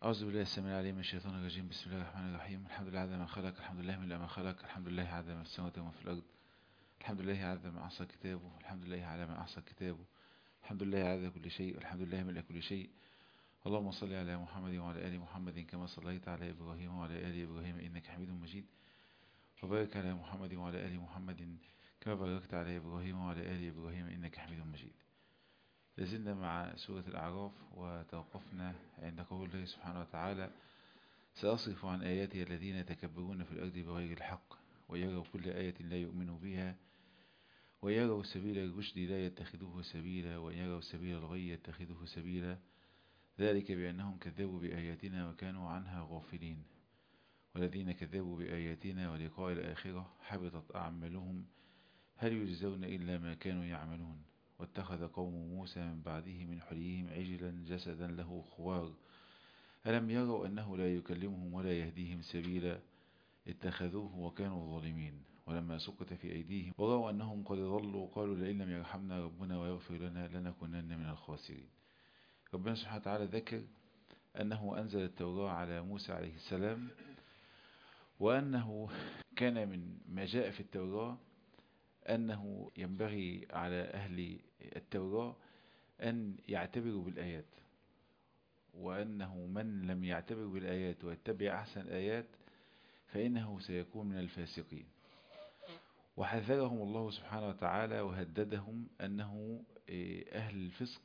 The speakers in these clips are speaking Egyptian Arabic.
أعوذ بالله السميع العليم من الشيطان الرجيم بسم الله الرحمن الرحيم الحمد لله عدد ما خلق الحمد لله من ما خلق الحمد لله عدد ما في السماوات وما في الأرض الحمد لله عدد ما أحصى كتابه الحمد لله على ما أحصى كتابه الحمد لله عدد كل شيء والحمد لله ملء كل شيء اللهم صل على محمد وعلى آل محمد كما صليت على إبراهيم وعلى آل إبراهيم إنك حميد مجيد وبارك على محمد وعلى آل محمد كما باركت على إبراهيم وعلى آل إبراهيم إنك حميد مجيد لازلنا مع سورة الأعراف وتوقفنا عند قول الله سبحانه وتعالى سأصرف عن آياتي الذين يتكبرون في الأرض بغير الحق ويروا كل آية لا يؤمنوا بها ويروا سبيل الرشد لا يتخذوه سبيلا ويروا سبيل الغي يتخذوه سبيلا ذلك بأنهم كذبوا بآياتنا وكانوا عنها غافلين والذين كذبوا بآياتنا ولقاء الآخرة حبطت أعمالهم هل يجزون إلا ما كانوا يعملون واتخذ قوم موسى من بعده من حليهم عجلا جسدا له خوار ألم يروا أنه لا يكلمهم ولا يهديهم سبيلا اتخذوه وكانوا ظالمين ولما سقط في أيديهم ورأوا أنهم قد ضلوا قالوا لئن لم يرحمنا ربنا ويغفر لنا لنكونن من الخاسرين ربنا سبحانه وتعالى ذكر أنه أنزل التوراة على موسى عليه السلام وأنه كان من ما جاء في التوراة أنه ينبغي على أهل التوراة أن يعتبروا بالآيات وأنه من لم يعتبر بالآيات ويتبع أحسن الآيات فإنه سيكون من الفاسقين وحذرهم الله سبحانه وتعالى وهددهم أنه أهل الفسق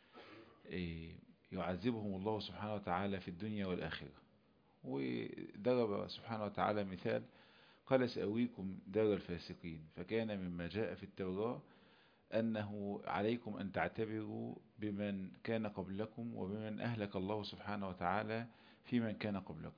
يعذبهم الله سبحانه وتعالى في الدنيا والآخرة وضرب سبحانه وتعالى مثال قال سأويكم دار الفاسقين فكان مما جاء في التوراة أنه عليكم أن تعتبروا بمن كان قبلكم وبمن أهلك الله سبحانه وتعالى في من كان قبلكم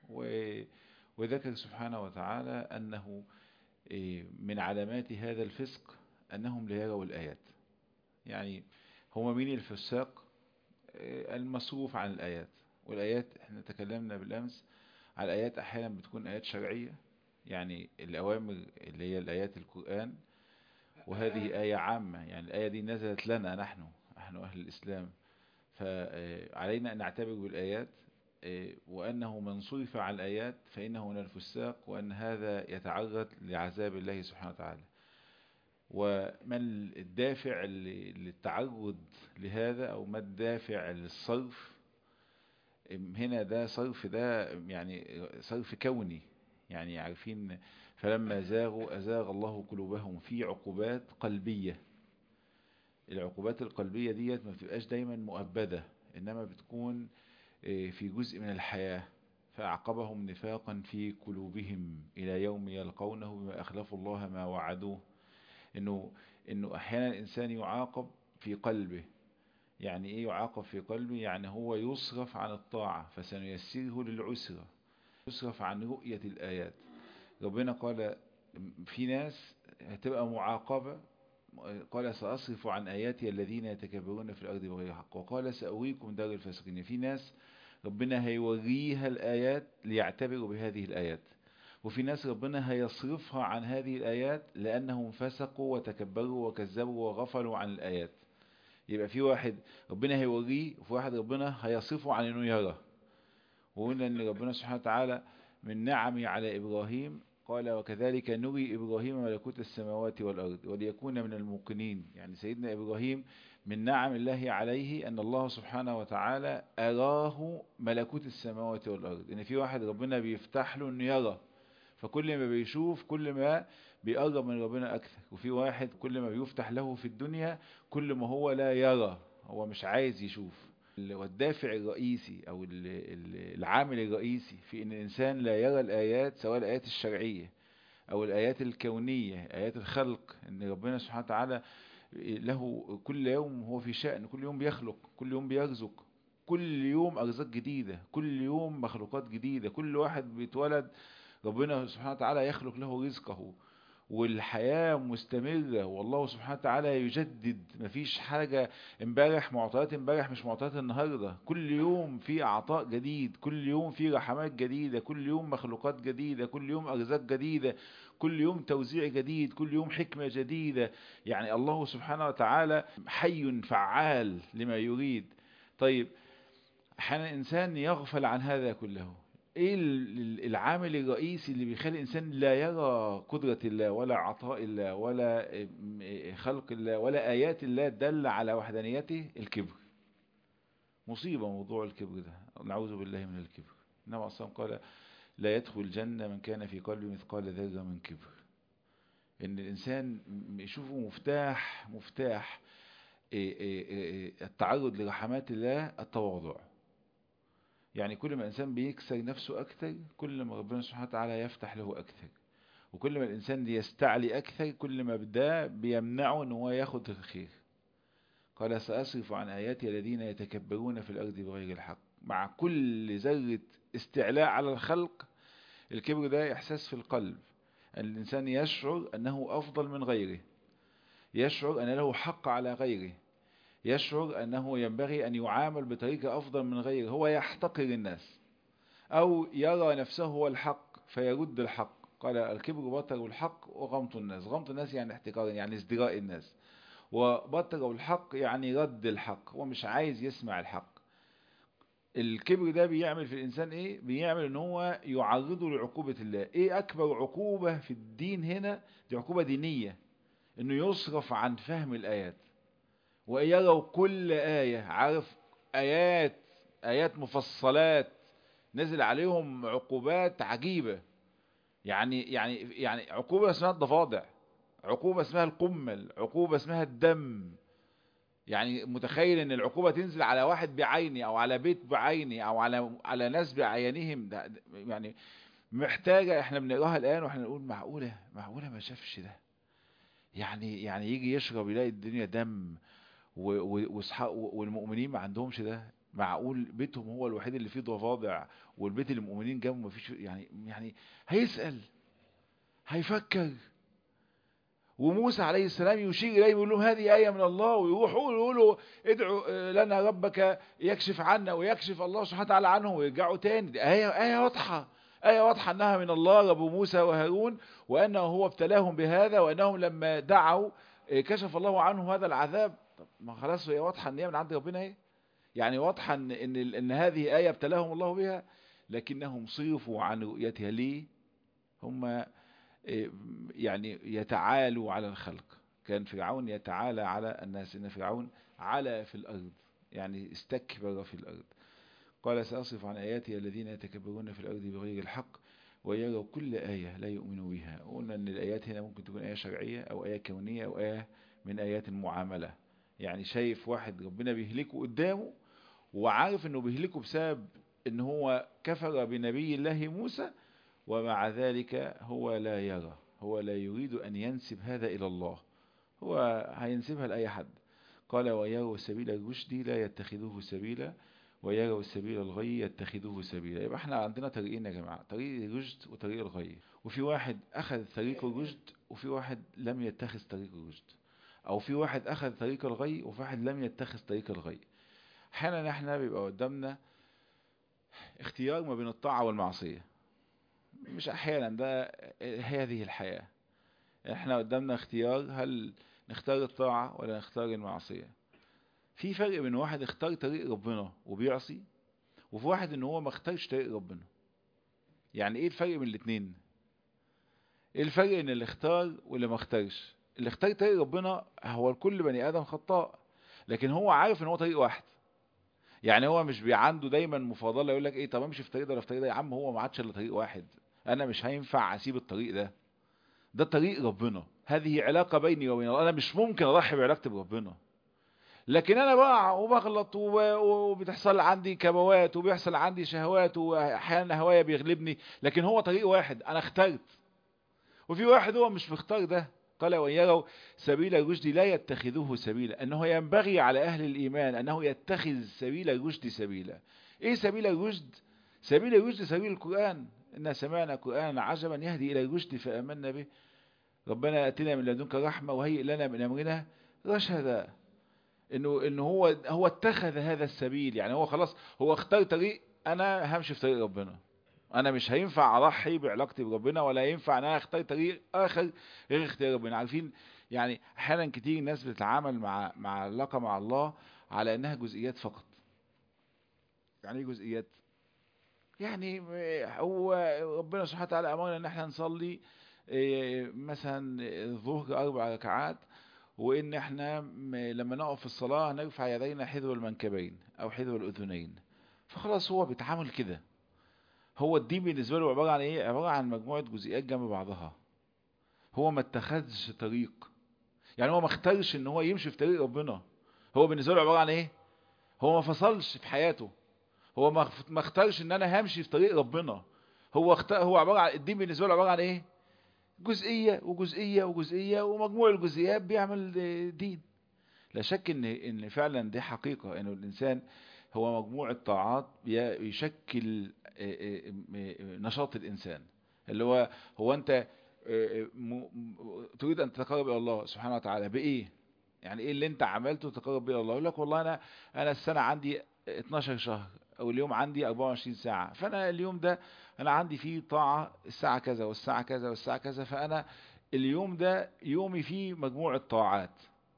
وذكر سبحانه وتعالى أنه من علامات هذا الفسق أنهم لا يروا الآيات يعني هم مين الفساق المصروف عن الآيات والآيات احنا تكلمنا بالأمس على الآيات أحيانا بتكون آيات شرعية يعني الأوامر اللي هي الآيات القرآن وهذه آية عامة يعني الآية دي نزلت لنا نحن نحن أهل الإسلام فعلينا أن نعتبر بالآيات وأنه من صرف عن الآيات فإنه من الفساق وأن هذا يتعرض لعذاب الله سبحانه وتعالى وما الدافع للتعرض لهذا أو ما الدافع للصرف هنا ده صرف ده يعني صرف كوني يعني عارفين فلما زاغوا أزاغ الله قلوبهم في عقوبات قلبية العقوبات القلبية ديت ما بتبقاش دايما مؤبدة إنما بتكون في جزء من الحياة فأعقبهم نفاقا في قلوبهم إلى يوم يلقونه بما أخلفوا الله ما وعدوه إنه, إنه أحيانا الإنسان يعاقب في قلبه يعني إيه يعاقب في قلبه يعني هو يصرف عن الطاعة فسنيسره للعسرة يصرف عن رؤية الآيات ربنا قال في ناس هتبقى معاقبة قال سأصرف عن آياتي الذين يتكبرون في الأرض بغير حق وقال سأويكم دار الفاسقين في ناس ربنا هيوريها الآيات ليعتبروا بهذه الآيات وفي ناس ربنا هيصرفها عن هذه الآيات لأنهم فسقوا وتكبروا وكذبوا وغفلوا عن الآيات يبقى في واحد ربنا هيوريه وفي واحد ربنا هيصرفه عن انه يرى وقلنا ان ربنا سبحانه وتعالى من نعمه على ابراهيم قال وكذلك نري ابراهيم ملكوت السماوات والارض وليكون من الموقنين يعني سيدنا ابراهيم من نعم الله عليه ان الله سبحانه وتعالى اراه ملكوت السماوات والارض ان في واحد ربنا بيفتح له انه يرى فكل ما بيشوف كل ما بيقرب من ربنا أكثر وفي واحد كل ما بيفتح له في الدنيا كل ما هو لا يرى هو مش عايز يشوف والدافع الرئيسي أو العامل الرئيسي في أن الإنسان لا يرى الآيات سواء الآيات الشرعية أو الآيات الكونية آيات الخلق أن ربنا سبحانه وتعالى له كل يوم هو في شأن كل يوم بيخلق كل يوم بيرزق كل يوم أرزاق جديدة كل يوم مخلوقات جديدة كل واحد بيتولد ربنا سبحانه وتعالى يخلق له رزقه والحياة مستمرة والله سبحانه وتعالى يجدد مفيش حاجة امبارح معطيات امبارح مش معطيات النهاردة كل يوم في عطاء جديد كل يوم في رحمات جديدة كل يوم مخلوقات جديدة كل يوم أرزاق جديدة كل يوم توزيع جديد كل يوم حكمة جديدة يعني الله سبحانه وتعالى حي فعال لما يريد طيب احيانا الانسان يغفل عن هذا كله ايه العامل الرئيسي اللي بيخلي الانسان لا يرى قدرة الله ولا عطاء الله ولا خلق الله ولا ايات الله دل على وحدانيته الكبر مصيبة موضوع الكبر ده نعوذ بالله من الكبر النبي صلى الله عليه وسلم قال لا يدخل الجنة من كان في قلبه مثقال ذرة من كبر ان الانسان يشوفه مفتاح مفتاح التعرض لرحمات الله التواضع يعني كل ما الإنسان بيكسر نفسه أكثر كل ما ربنا سبحانه وتعالى يفتح له أكثر وكل ما الإنسان يستعلي أكثر كل ما بدا بيمنعه أنه هو ياخد الخير قال سأصرف عن آياتي الذين يتكبرون في الأرض بغير الحق مع كل ذرة استعلاء على الخلق الكبر ده إحساس في القلب أن الإنسان يشعر أنه أفضل من غيره يشعر أن له حق على غيره يشعر أنه ينبغي أن يعامل بطريقة أفضل من غيره هو يحتقر الناس أو يرى نفسه هو الحق فيرد الحق قال الكبر بطر الحق وغمط الناس غمط الناس يعني احتقار يعني ازدراء الناس وبطر الحق يعني رد الحق هو مش عايز يسمع الحق الكبر ده بيعمل في الإنسان إيه بيعمل إن هو يعرضه لعقوبة الله إيه أكبر عقوبة في الدين هنا دي عقوبة دينية إنه يصرف عن فهم الآيات ويروا كل آية عارف آيات آيات مفصلات نزل عليهم عقوبات عجيبة يعني يعني يعني عقوبة اسمها الضفادع عقوبة اسمها القمل عقوبة اسمها الدم يعني متخيل ان العقوبة تنزل على واحد بعيني او على بيت بعيني او على على ناس بعينهم ده يعني محتاجة احنا بنقراها الان واحنا نقول معقولة معقولة ما شافش ده يعني يعني يجي يشرب يلاقي الدنيا دم والمؤمنين ما عندهمش ده معقول بيتهم هو الوحيد اللي فيه ضفادع والبيت اللي المؤمنين جنبه ما فيش يعني يعني هيسأل هيفكر وموسى عليه السلام يشير إليه ويقول لهم هذه آية من الله ويروحوا يقولوا ادعوا لنا ربك يكشف عنا ويكشف الله سبحانه وتعالى عنه ويرجعوا تاني دي آية آية واضحة آية واضحة أنها من الله رب موسى وهارون وأنه هو ابتلاهم بهذا وأنهم لما دعوا كشف الله عنه هذا العذاب طب ما خلاص هي واضحة ان هي من عند ربنا ايه يعني واضحة ان, إن, إن هذه آية ابتلاهم الله بها لكنهم صرفوا عن رؤيتها ليه هم يعني يتعالوا على الخلق كان فرعون يتعالى على الناس ان فرعون علا في الارض يعني استكبر في الارض قال سأصرف عن آياتي الذين يتكبرون في الارض بغير الحق ويروا كل آية لا يؤمنوا بها قلنا ان الآيات هنا ممكن تكون آية شرعية او آية كونية او آية من آيات المعاملة يعني شايف واحد ربنا بيهلكه قدامه وعارف انه بيهلكه بسبب ان هو كفر بنبي الله موسى ومع ذلك هو لا يرى هو لا يريد ان ينسب هذا الى الله هو هينسبها لأي حد قال ويروا سبيل الرشد لا يتخذوه سبيلا ويروا السبيل الغي يتخذوه سبيلا يبقى احنا عندنا طريقين يا جماعة طريق الرشد وطريق الغي وفي واحد اخذ طريق الرشد وفي واحد لم يتخذ طريق الرشد او في واحد اخذ طريق الغي وفي واحد لم يتخذ طريق الغي احيانا احنا بيبقى قدامنا اختيار ما بين الطاعة والمعصية مش احيانا ده هذه الحياة احنا قدامنا اختيار هل نختار الطاعة ولا نختار المعصية في فرق بين واحد اختار طريق ربنا وبيعصي وفي واحد ان هو ما اختارش طريق ربنا يعني ايه الفرق بين الاثنين ايه الفرق ان اللي اختار واللي ما اختارش اللي اختار طريق ربنا هو الكل بني ادم خطاء لكن هو عارف ان هو طريق واحد يعني هو مش عنده دايما مفاضله يقول لك ايه طب امشي في الطريق ده ولا في الطريق ده يا عم هو ما عادش الا طريق واحد انا مش هينفع اسيب الطريق ده ده طريق ربنا هذه علاقه بيني وبين الله انا مش ممكن اضحي بعلاقتي بربنا لكن انا بقع وبغلط وبتحصل عندي كبوات وبيحصل عندي شهوات واحيانا هوايا بيغلبني لكن هو طريق واحد انا اخترت وفي واحد هو مش مختار ده قال وان يروا سبيل الرشد لا يتخذوه سبيلا انه ينبغي على اهل الايمان انه يتخذ سبيل الرشد سبيلا ايه سبيل الرشد سبيل الرشد سبيل القران إنا سمعنا قرآنا عجبا يهدي إلى الرشد فآمنا به ربنا أتنا من لدنك رحمة وهيئ لنا من أمرنا رشدا إنه إنه هو هو اتخذ هذا السبيل يعني هو خلاص هو اختار طريق أنا همشي في طريق ربنا أنا مش هينفع أضحي بعلاقتي بربنا ولا ينفع أنا أختار طريق آخر غير اختيار ربنا عارفين يعني أحيانا كتير الناس بتتعامل مع مع علاقة مع الله على إنها جزئيات فقط يعني ايه جزئيات يعني هو ربنا سبحانه وتعالى امرنا ان احنا نصلي إيه، مثلا الظهر اربع ركعات وان احنا م- لما نقف في الصلاة نرفع يدينا حذو المنكبين او حذو الاذنين فخلاص هو بيتعامل كده هو الدين بالنسبة له عبارة عن ايه عبارة عن مجموعة جزئيات جنب بعضها هو ما اتخذش طريق يعني هو ما اختارش ان هو يمشي في طريق ربنا هو بالنسبة له عبارة عن ايه هو ما فصلش في حياته هو ما ما اختارش ان انا همشي في طريق ربنا هو اختار هو عبارة عن الدين بالنسبة له عبارة عن ايه جزئية وجزئية وجزئية ومجموع الجزئيات بيعمل دين لا شك ان ان فعلا دي حقيقة انه الانسان هو مجموع الطاعات بي- يشكل نشاط الانسان اللي هو هو انت م- م- تريد ان تتقرب الى الله سبحانه وتعالى بايه يعني ايه اللي انت عملته تقرب بيه الى الله يقول لك والله انا انا السنة عندي 12 شهر او اليوم عندي 24 ساعة فانا اليوم ده انا عندي فيه طاعة الساعة كذا والساعة كذا والساعة كذا فانا اليوم ده يومي فيه مجموعة طاعات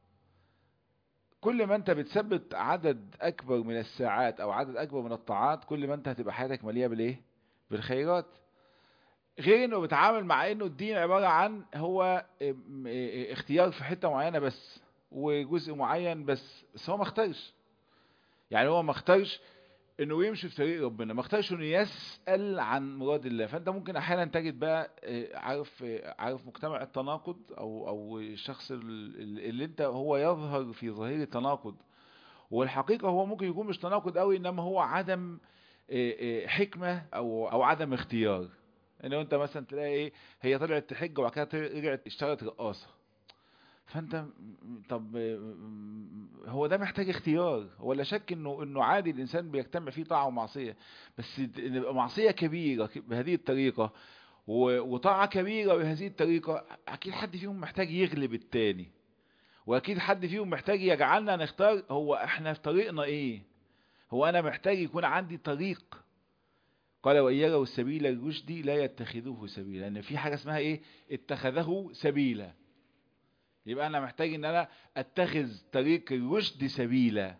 كل ما انت بتثبت عدد اكبر من الساعات او عدد اكبر من الطاعات كل ما انت هتبقى حياتك مليئة بالايه بالخيرات غير انه بيتعامل مع انه الدين عبارة عن هو ام- اه- اختيار في حتة معينة بس وجزء معين بس بس هو ما اختارش يعني هو ما اختارش انه يمشي في طريق ربنا ما اختارش انه يسأل عن مراد الله فانت ممكن احيانا تجد بقى اه، عارف اه، عارف مجتمع التناقض او او الشخص ال- ال- اللي انت هو يظهر في ظهير التناقض والحقيقة هو ممكن يكون مش تناقض قوي انما هو عدم اه، اه، حكمة او او عدم اختيار انه انت مثلا تلاقي ايه هي طلعت تحج وبعد كده رجعت اشتغلت رقاصة فانت م- طب م- هو ده محتاج اختيار ولا شك انه انه عادي الانسان بيجتمع فيه طاعه ومعصيه بس د- ان يبقى معصيه كبيره ك- بهذه الطريقه و- وطاعه كبيره بهذه الطريقه اكيد حد فيهم محتاج يغلب التاني واكيد حد فيهم محتاج يجعلنا نختار هو احنا في طريقنا ايه هو انا محتاج يكون عندي طريق قال وإن يروا السبيل الرشد لا يتخذوه سبيلا لأن في حاجة اسمها إيه اتخذه سبيلا يبقى أنا محتاج إن أنا أتخذ طريق الرشد سبيلا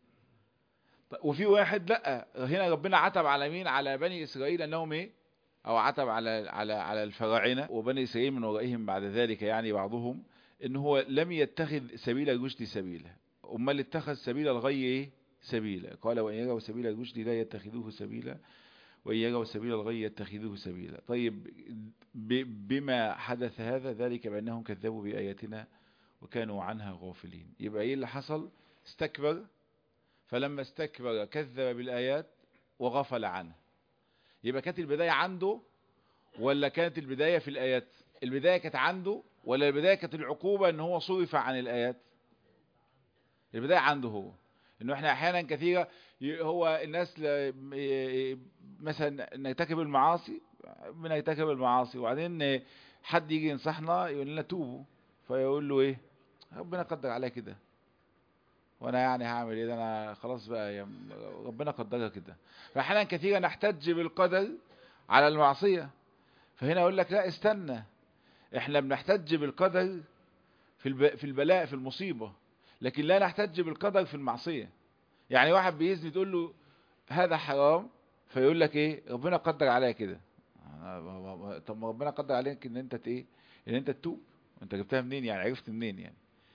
ط- وفي واحد لا هنا ربنا عتب على مين على بني إسرائيل أنهم إيه أو عتب على على على الفراعنة وبني إسرائيل من ورائهم بعد ذلك يعني بعضهم إن هو لم يتخذ سبيل الرشد سبيلا أمال اتخذ سبيل الغي إيه سبيلا قال وإن يروا سبيل الرشد لا يتخذوه سبيلا وإن يروا سبيل الغي يتخذوه سبيلا طيب ب- بما حدث هذا ذلك بأنهم كذبوا بآياتنا وكانوا عنها غافلين يبقى ايه اللي حصل استكبر فلما استكبر كذب بالآيات وغفل عنها يبقى كانت البداية عنده ولا كانت البداية في الآيات البداية كانت عنده ولا البداية كانت العقوبة ان هو صرف عن الآيات البداية عنده هو انه احنا احيانا كثيرة ي- هو الناس ل- ي- مثلا نرتكب المعاصي بنرتكب المعاصي وبعدين حد يجي ينصحنا يقول لنا توبوا فيقول له ايه ربنا قدر عليا كده وانا يعني هعمل ايه ده انا خلاص بقى يا م- ربنا قدرها كده فاحيانا كثيرا نحتج بالقدر على المعصية فهنا اقول لك لا استنى احنا بنحتج بالقدر في الب... في البلاء في المصيبة لكن لا نحتج بالقدر في المعصية يعني واحد بيزني تقول له هذا حرام فيقول لك ايه ربنا قدر عليا كده آه، طب ما ربنا قدر عليك ان انت ت- ايه ان انت تتوب انت جبتها منين يعني عرفت منين يعني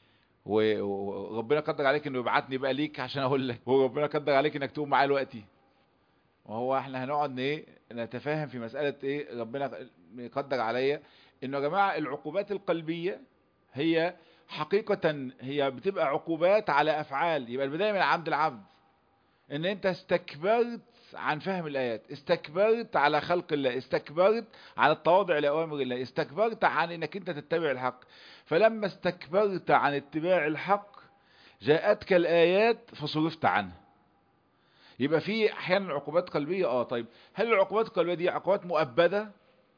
و- و- وربنا قدر عليك انه يبعتني بقى ليك عشان اقول لك وربنا قدر عليك انك تقوم معايا دلوقتي وهو احنا هنقعد ن- ايه نتفاهم في مسألة ايه ربنا قدر عليا انه يا جماعة العقوبات القلبية هي حقيقة هي بتبقى عقوبات على افعال يبقى البداية من عند العبد ان انت استكبرت عن فهم الايات استكبرت على خلق الله استكبرت على التواضع لاوامر الله استكبرت عن انك انت تتبع الحق فلما استكبرت عن اتباع الحق جاءتك الايات فصرفت عنها يبقى في احيانا عقوبات قلبيه اه طيب هل العقوبات القلبيه دي عقوبات مؤبده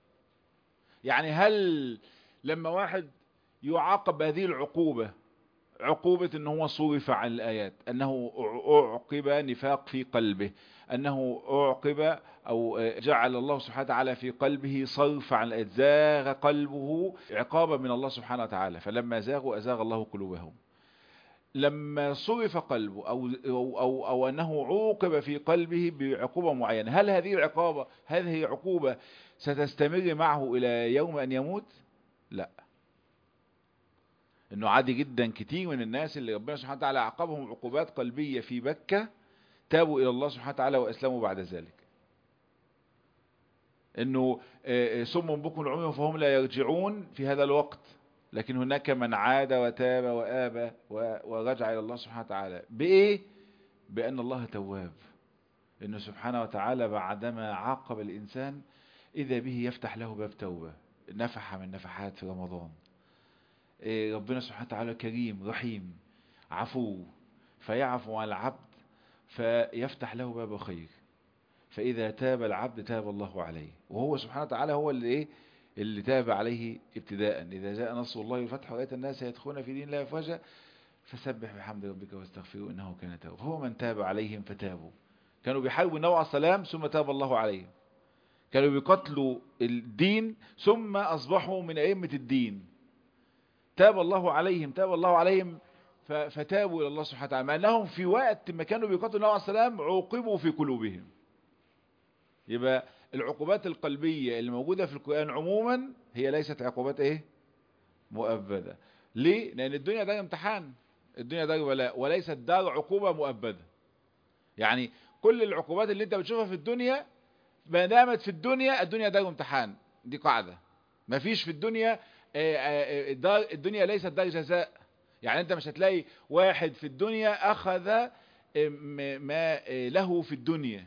يعني هل لما واحد يعاقب بهذه العقوبه عقوبة ان هو صرف عن الايات انه اعقب نفاق في قلبه انه اعقب او جعل الله سبحانه وتعالى في قلبه صرف عن الايات زاغ قلبه عقابا من الله سبحانه وتعالى فلما زاغوا ازاغ الله قلوبهم لما صرف قلبه أو, أو, أو, أو أنه عوقب في قلبه بعقوبة معينة هل هذه العقابة هذه عقوبة ستستمر معه إلى يوم أن يموت لا انه عادي جدا كتير من الناس اللي ربنا سبحانه وتعالى عاقبهم عقوبات قلبية في مكة تابوا الى الله سبحانه وتعالى واسلموا بعد ذلك انه سم بكم عمي فهم لا يرجعون في هذا الوقت لكن هناك من عاد وتاب وآب ورجع الى الله سبحانه وتعالى بايه بان الله تواب انه سبحانه وتعالى بعدما عاقب الانسان اذا به يفتح له باب توبة نفحة من نفحات في رمضان ربنا سبحانه وتعالى كريم رحيم عفو فيعفو عن العبد فيفتح له باب خير فإذا تاب العبد تاب الله عليه وهو سبحانه وتعالى هو اللي إيه اللي تاب عليه ابتداء إذا جاء نصر الله وفتح ورأيت الناس يدخلون في دين الله أفواجا فسبح بحمد ربك واستغفره إنه كان توابا هو من تاب عليهم فتابوا كانوا بيحاربوا النبي عليه السلام ثم تاب الله عليهم كانوا بيقتلوا الدين ثم أصبحوا من أئمة الدين تاب الله عليهم تاب الله عليهم فتابوا إلى الله سبحانه وتعالى مع أنهم في وقت ما كانوا بيقاتلوا النبي عليه السلام عوقبوا في قلوبهم يبقى العقوبات القلبية اللي موجودة في القرآن عموما هي ليست عقوبات ايه مؤبدة ليه لأن الدنيا دار امتحان الدنيا دار ولاء وليست دار عقوبة مؤبدة يعني كل العقوبات اللي انت بتشوفها في الدنيا ما دامت في الدنيا الدنيا دار امتحان دي قاعدة ما فيش في الدنيا دار الدنيا ليست دار جزاء يعني انت مش هتلاقي واحد في الدنيا اخذ ما له في الدنيا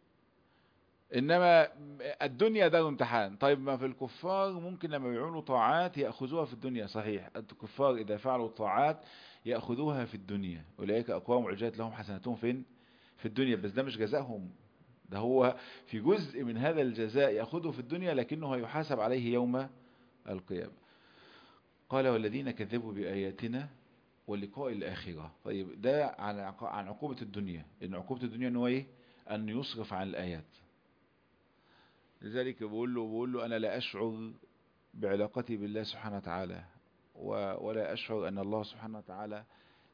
انما الدنيا دار امتحان طيب ما في الكفار ممكن لما يعملوا طاعات يأخذوها في الدنيا صحيح الكفار اذا فعلوا الطاعات يأخذوها في الدنيا اولئك اقوام عجات لهم حسناتهم فين في الدنيا بس ده مش جزاءهم ده هو في جزء من هذا الجزاء يأخذه في الدنيا لكنه يحاسب عليه يوم القيامة قال والذين كذبوا بآياتنا ولقاء الآخرة طيب ده عن عن عقوبة الدنيا إن عقوبة الدنيا إن هو إيه أن يصرف عن الآيات لذلك بقول له بقول له أنا لا أشعر بعلاقتي بالله سبحانه وتعالى ولا أشعر أن الله سبحانه وتعالى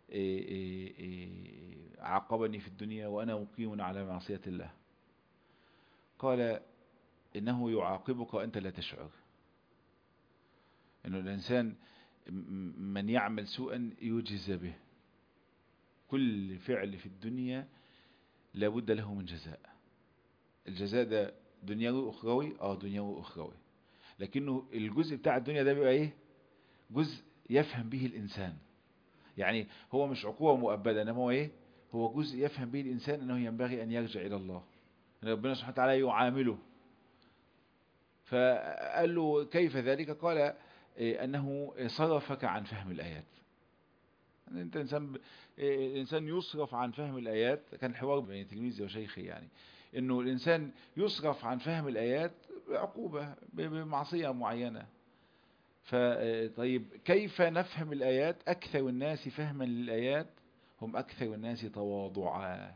عاقبني في الدنيا وأنا مقيم على معصية الله قال إنه يعاقبك وأنت لا تشعر إنه الإنسان من يعمل سوءا يجز به كل فعل في الدنيا لابد له من جزاء الجزاء ده دنيوي أخروي اه دنيوي أخروي لكنه الجزء بتاع الدنيا ده بيبقى ايه جزء يفهم به الإنسان يعني هو مش عقوبة مؤبدة انما هو ايه هو جزء يفهم به الإنسان أنه ينبغي أن يرجع إلى الله أن ربنا سبحانه وتعالى يعامله فقال له كيف ذلك قال أنه صرفك عن فهم الآيات انت انسان الانسان يصرف عن فهم الايات كان حوار بين تلميذي وشيخي يعني انه الانسان يصرف عن فهم الايات بعقوبة بمعصية معينة فطيب كيف نفهم الايات اكثر الناس فهما للايات هم اكثر الناس تواضعا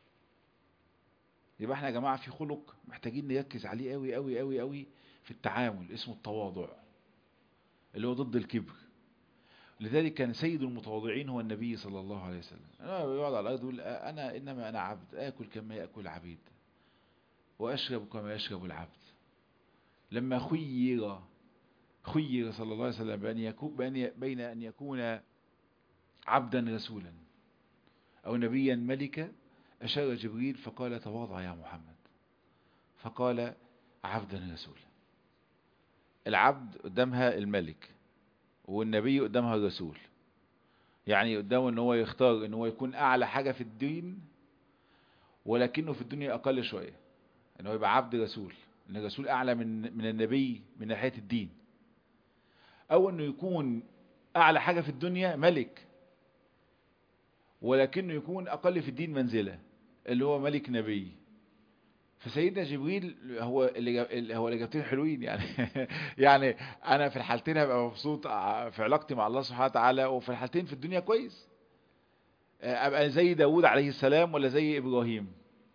يبقى احنا يا جماعة في خلق محتاجين نركز عليه قوي قوي قوي قوي في التعامل اسمه التواضع اللي هو ضد الكبر لذلك كان سيد المتواضعين هو النبي صلى الله عليه وسلم أنا يقعد على الأرض يقول أنا إنما أنا عبد آكل كما يأكل العبيد وأشرب كما يشرب العبد لما خير خير صلى الله عليه وسلم بأن يكون بين أن يكون عبدا رسولا أو نبيا ملكا أشار جبريل فقال تواضع يا محمد فقال عبدا رسولا العبد قدامها الملك والنبي قدامها الرسول يعني قدامه ان هو يختار ان هو يكون اعلى حاجة في الدين ولكنه في الدنيا اقل شوية ان هو يبقى عبد رسول ان الرسول اعلى من من النبي من ناحية الدين او انه يكون اعلى حاجة في الدنيا ملك ولكنه يكون اقل في الدين منزلة اللي هو ملك نبي فسيدنا جبريل هو اللي هو الاجابتين حلوين يعني يعني انا في الحالتين هبقى مبسوط في علاقتي مع الله سبحانه وتعالى وفي الحالتين في الدنيا كويس ابقى زي داود عليه السلام ولا زي ابراهيم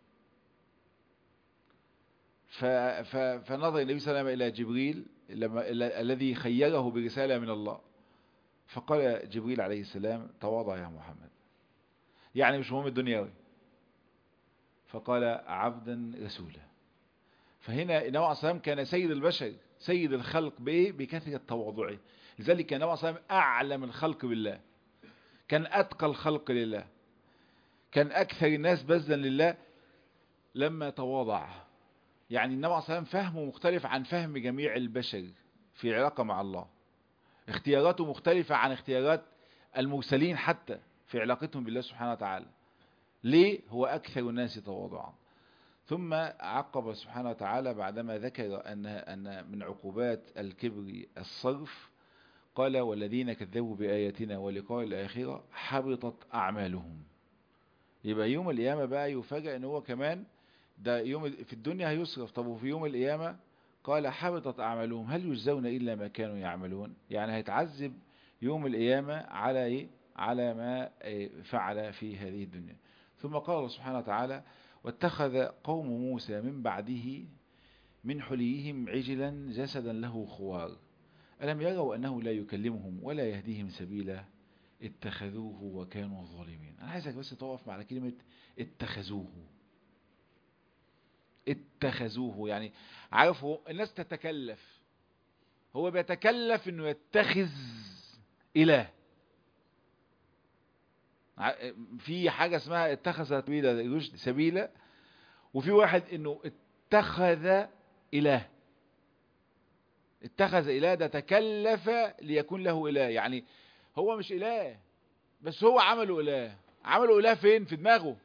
ف ف فنظر النبي صلى الله عليه وسلم الى جبريل لما الذي خيره برساله من الله فقال جبريل عليه السلام تواضع يا محمد يعني مش مهم الدنيا فقال عبدا رسولا فهنا النبي عليه الصلاة كان سيد البشر سيد الخلق بإيه بكثرة تواضعه لذلك كان النبي عليه الصلاة أعلم الخلق بالله كان أتقى الخلق لله كان أكثر الناس بذلا لله لما تواضع يعني النبي عليه الصلاة فهمه مختلف عن فهم جميع البشر في علاقة مع الله اختياراته مختلفة عن اختيارات المرسلين حتى في علاقتهم بالله سبحانه وتعالى ليه هو أكثر الناس تواضعا ثم عقب سبحانه وتعالى بعدما ذكر أن, أن من عقوبات الكبر الصرف قال والذين كذبوا بآياتنا ولقاء الآخرة حبطت أعمالهم يبقى يوم القيامة بقى يفاجأ ان هو كمان ده يوم في الدنيا هيصرف طب وفي يوم القيامة قال حبطت أعمالهم هل يجزون إلا ما كانوا يعملون يعني هيتعذب يوم القيامة على إيه على ما فعل في هذه الدنيا ثم قال الله سبحانه وتعالى واتخذ قوم موسى من بعده من حليهم عجلا جسدا له خوار ألم يروا أنه لا يكلمهم ولا يهديهم سبيلا اتخذوه وكانوا ظالمين أنا عايزك بس تقف مع كلمة اتخذوه اتخذوه يعني عارفوا الناس تتكلف هو بيتكلف انه يتخذ اله في حاجة اسمها اتخذ سبيلا سبيلا وفي واحد انه اتخذ اله اتخذ اله ده تكلف ليكون له اله يعني هو مش اله بس هو عمله اله عمله اله فين في دماغه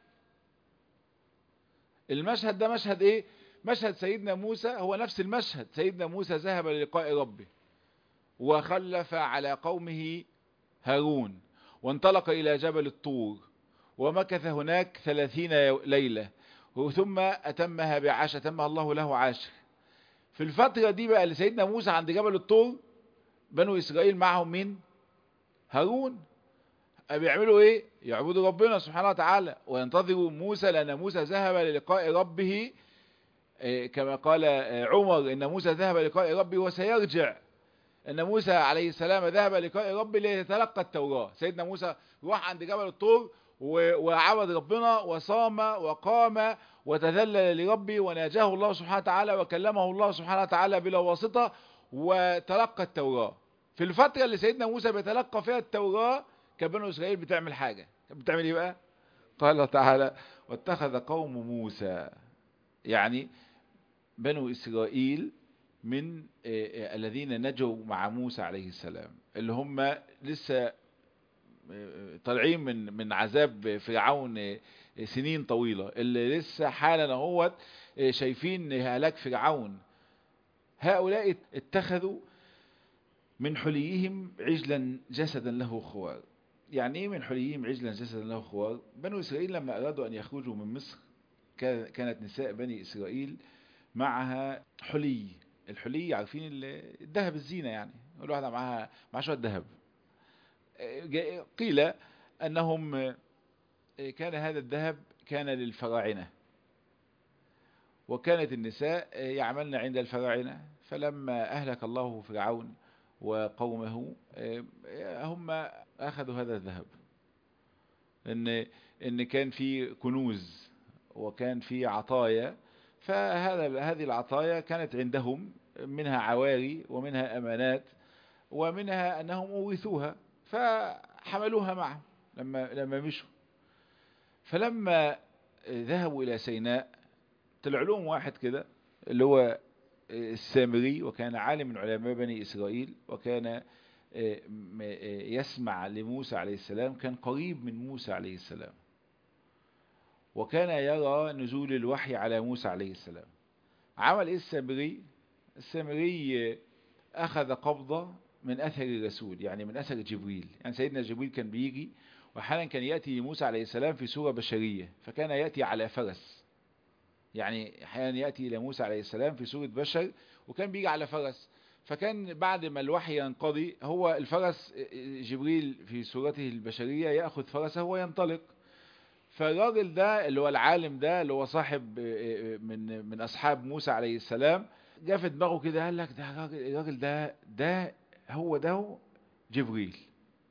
المشهد ده مشهد ايه مشهد سيدنا موسى هو نفس المشهد سيدنا موسى ذهب للقاء ربه وخلف على قومه هارون وانطلق إلى جبل الطور ومكث هناك ثلاثين ليلة ثم أتمها بعشر أتمها الله له عاشر في الفترة دي بقى اللي سيدنا موسى عند جبل الطور بنو إسرائيل معهم مين هارون بيعملوا ايه يعبدوا ربنا سبحانه وتعالى وينتظروا موسى لأن موسى ذهب للقاء ربه كما قال عمر إن موسى ذهب للقاء ربه وسيرجع ان موسى عليه السلام ذهب لقاء ربه ليتلقى التوراة سيدنا موسى راح عند جبل الطور وعبد ربنا وصام وقام وتذلل لربه وناجاه الله سبحانه وتعالى وكلمه الله سبحانه وتعالى بلا واسطة وتلقى التوراة في الفترة اللي سيدنا موسى بيتلقى فيها التوراة كان بنو اسرائيل بتعمل حاجة بتعمل ايه بقى قال الله تعالى واتخذ قوم موسى يعني بنو اسرائيل من الذين نجوا مع موسى عليه السلام اللي هم لسه طالعين من من عذاب فرعون سنين طويلة اللي لسه حالا اهوت شايفين هلاك فرعون هؤلاء اتخذوا من حليهم عجلا جسدا له خوار يعني ايه من حليهم عجلا جسدا له خوار بنو اسرائيل لما ارادوا ان يخرجوا من مصر كانت نساء بني اسرائيل معها حلي الحلي عارفين الذهب الزينة يعني كل واحدة معاها مع شوية ذهب قيل أنهم كان هذا الذهب كان للفراعنة وكانت النساء يعملن عند الفراعنة فلما أهلك الله فرعون وقومه هم أخذوا هذا الذهب إن, إن كان في كنوز وكان في عطايا فهذا هذه العطايا كانت عندهم منها عواري ومنها أمانات ومنها أنهم أورثوها فحملوها معهم لما لما مشوا فلما ذهبوا إلى سيناء طلع لهم واحد كده اللي هو السامري وكان عالم من علماء بني إسرائيل وكان يسمع لموسى عليه السلام كان قريب من موسى عليه السلام وكان يرى نزول الوحي على موسى عليه السلام عمل ايه السامري السامري اخذ قبضة من اثر الرسول يعني من اثر جبريل يعني سيدنا جبريل كان بيجي واحيانا كان يأتي لموسى عليه السلام في صورة بشرية فكان يأتي على فرس يعني احيانا يأتي الى موسى عليه السلام في صورة بشر وكان بيجي على فرس فكان بعد ما الوحي ينقضي هو الفرس جبريل في صورته البشرية يأخذ فرسه وينطلق فالراجل ده اللي هو العالم ده اللي هو صاحب من من اصحاب موسى عليه السلام جاء في دماغه كده قال لك ده الراجل الراجل ده ده هو ده جبريل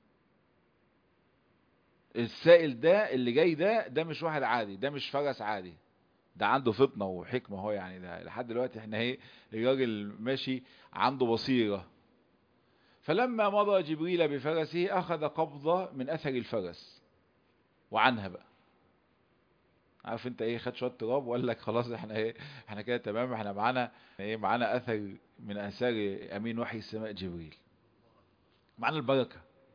السائل ده اللي جاي ده ده مش واحد عادي ده مش فرس عادي ده عنده فطنة وحكمة هو يعني ده لحد دلوقتي احنا ايه الراجل ماشي عنده بصيرة فلما مضى جبريل بفرسه اخذ قبضة من اثر الفرس وعنها بقى عارف انت ايه خد شويه تراب وقال لك خلاص احنا ايه احنا كده تمام احنا معانا ايه معانا اثر من اثار امين وحي السماء جبريل معانا البركه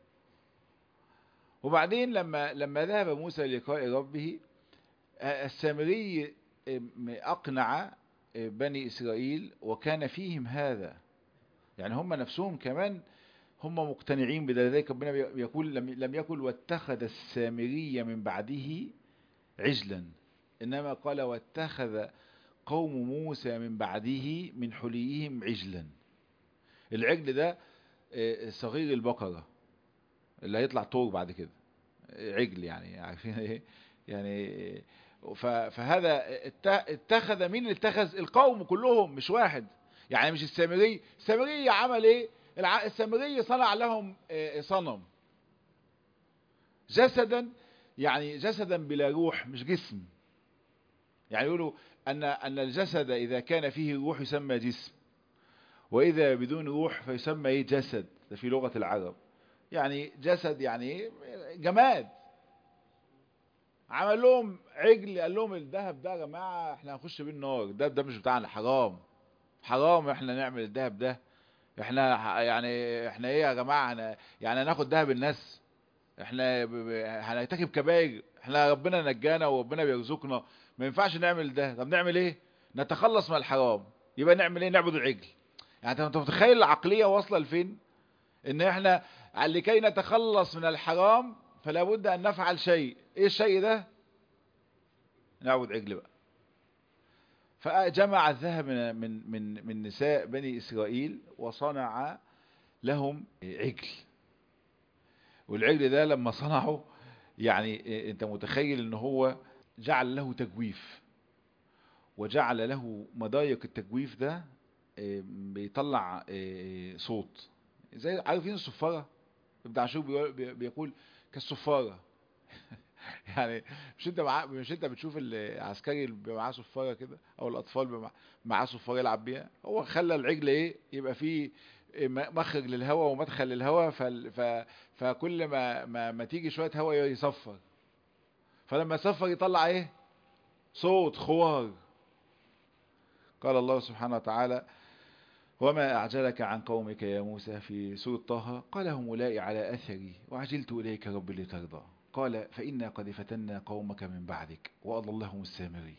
وبعدين لما لما ذهب موسى للقاء ربه السامري اقنع بني اسرائيل وكان فيهم هذا يعني هم نفسهم كمان هم مقتنعين بذلك ربنا يقول لم لم يقل واتخذ السامري من بعده عجلا إنما قال واتخذ قوم موسى من بعده من حليهم عجلا العجل ده صغير البقرة اللي هيطلع طور بعد كده عجل يعني عارفين ايه يعني فهذا اتخذ مين اللي اتخذ القوم كلهم مش واحد يعني مش السامري السامري عمل ايه السامري صنع لهم صنم جسدا يعني جسدا بلا روح مش جسم يعني يقولوا أن أن الجسد إذا كان فيه روح يسمى جسم وإذا بدون روح فيسمى إيه جسد ده في لغة العرب يعني جسد يعني جماد عمل لهم عجل قال لهم الذهب ده يا جماعة احنا هنخش بيه النار ده ده مش بتاعنا حرام حرام احنا نعمل الذهب ده احنا يعني احنا ايه يا جماعة احنا يعني هناخد ذهب الناس احنا هنرتكب كبائر احنا ربنا نجانا وربنا بيرزقنا ما ينفعش نعمل ده طب نعمل ايه نتخلص من الحرام يبقى نعمل ايه نعبد العجل يعني انت متخيل العقلية واصلة لفين ان احنا لكي نتخلص من الحرام فلا بد ان نفعل شيء ايه الشيء ده نعبد عجل بقى فجمع الذهب من من من من نساء بني اسرائيل وصنع لهم عجل والعجل ده لما صنعه يعني انت متخيل ان هو جعل له تجويف وجعل له مضايق التجويف ده بيطلع صوت زي عارفين الصفارة ابن عاشور بيقول كالصفارة يعني مش انت مع... مش انت بتشوف العسكري اللي بيبقى معاه صفاره كده او الاطفال بيبقى معاه صفاره يلعب بيها هو خلى العجل ايه يبقى فيه مخرج للهواء ومدخل للهواء ف... ف... فكل ما ما, ما تيجي شويه هواء يصفر فلما يصفر يطلع ايه صوت خوار قال الله سبحانه وتعالى وما أعجلك عن قومك يا موسى في سورة طه قال هم أولئك على أثري وعجلت إليك رب لترضى قال فإنا قد فتنا قومك من بعدك وأضلهم السامري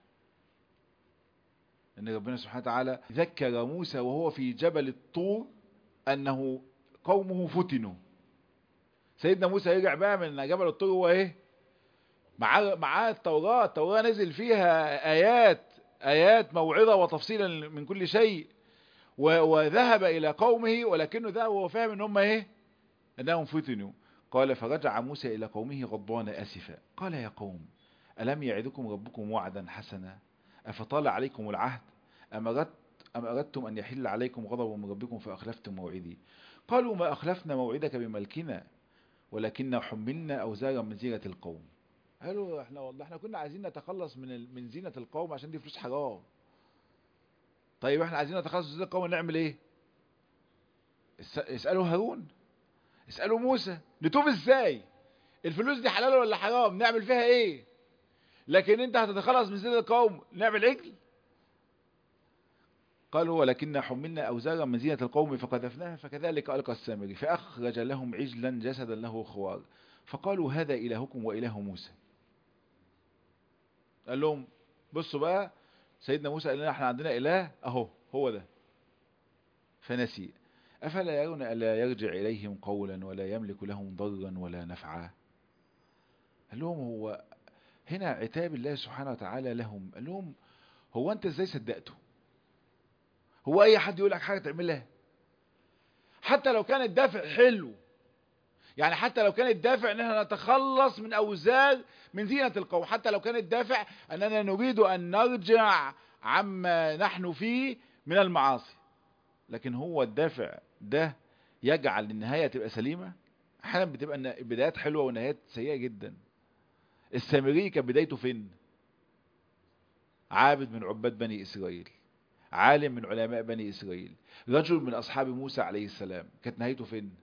أن ربنا سبحانه وتعالى ذكر موسى وهو في جبل الطور أنه قومه فتنوا سيدنا موسى يرجع بقى من جبل الطور هو ايه معاه معاه التوراة التوراة نزل فيها آيات آيات موعظة وتفصيلا من كل شيء وذهب إلى قومه ولكنه ذهب وهو فاهم ان هم ايه انهم فتنوا قال فرجع موسى إلى قومه غضبان أسفا قال يا قوم ألم يعدكم ربكم وعدا حسنا أفطال عليكم العهد أم, أردت أم أردتم أن يحل عليكم غضب من ربكم فأخلفتم موعدي قالوا ما أخلفنا موعدك بملكنا ولكن حملنا أوزارا من زينة القوم قالوا احنا والله احنا كنا عايزين نتخلص من من زينة القوم عشان دي فلوس حرام طيب احنا عايزين نتخلص من زينة القوم نعمل ايه اسألوا هارون اسألوا موسى نتوب ازاي الفلوس دي حلال ولا حرام نعمل فيها ايه لكن انت هتتخلص من زينة القوم نعمل عجل قالوا ولكن حملنا أوزارا من زينة القوم فقذفناها فكذلك ألقى السامري فأخرج لهم عجلا جسدا له خوار فقالوا هذا إلهكم وإله موسى قال لهم بصوا بقى سيدنا موسى قال لنا احنا عندنا إله أهو هو ده فنسي أفلا يرون ألا يرجع إليهم قولا ولا يملك لهم ضرا ولا نفعا قال لهم هو هنا عتاب الله سبحانه وتعالى لهم قال لهم هو أنت إزاي صدقته هو أي حد يقول لك حاجة تعملها حتى لو كان الدافع حلو يعني حتى لو كان الدافع ان احنا نتخلص من اوزار من زينة القوم حتى لو كان الدافع اننا نريد ان نرجع عما نحن فيه من المعاصي لكن هو الدافع ده يجعل النهاية تبقى سليمة احيانا بتبقى الن- بدايات حلوه ونهايات سيئه جدا السامري كان بدايته فين عابد من عباد بني اسرائيل عالم من علماء بني اسرائيل رجل من اصحاب موسى عليه السلام كانت نهايته فين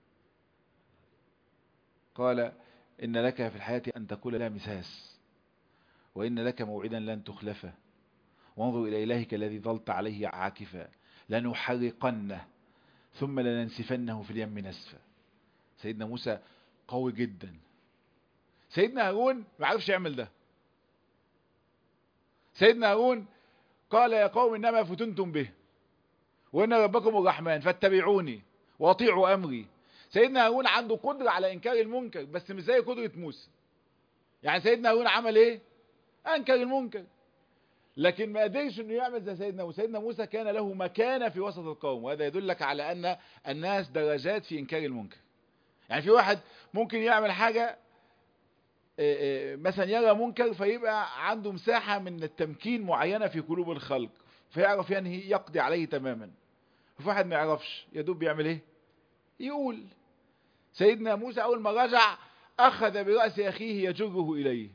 قال ان لك في الحياه ان تقول لا مساس وان لك موعدا لن تخلفه وانظر الى الهك الذي ظلت عليه عاكفا لنحرقنه ثم لننسفنه في اليم نسفا سيدنا موسى قوي جدا سيدنا هارون ما عرفش يعمل ده سيدنا هارون قال يا قوم انما فتنتم به وان ربكم الرحمن فاتبعوني واطيعوا امري سيدنا هارون عنده قدرة على انكار المنكر بس مش زي قدرة موسى يعني سيدنا هارون عمل ايه انكر المنكر لكن ما قدرش انه يعمل زي سيدنا موسى سيدنا موسى كان له مكانة في وسط القوم وهذا يدلك على ان الناس درجات في انكار المنكر يعني في واحد ممكن يعمل حاجة إيه إيه مثلا يرى منكر فيبقى عنده مساحة من التمكين معينة في قلوب الخلق فيعرف ينهي يقضي عليه تماما وفي واحد ما يعرفش يدوب بيعمل ايه يقول سيدنا موسى اول ما رجع اخذ برأس اخيه يجره اليه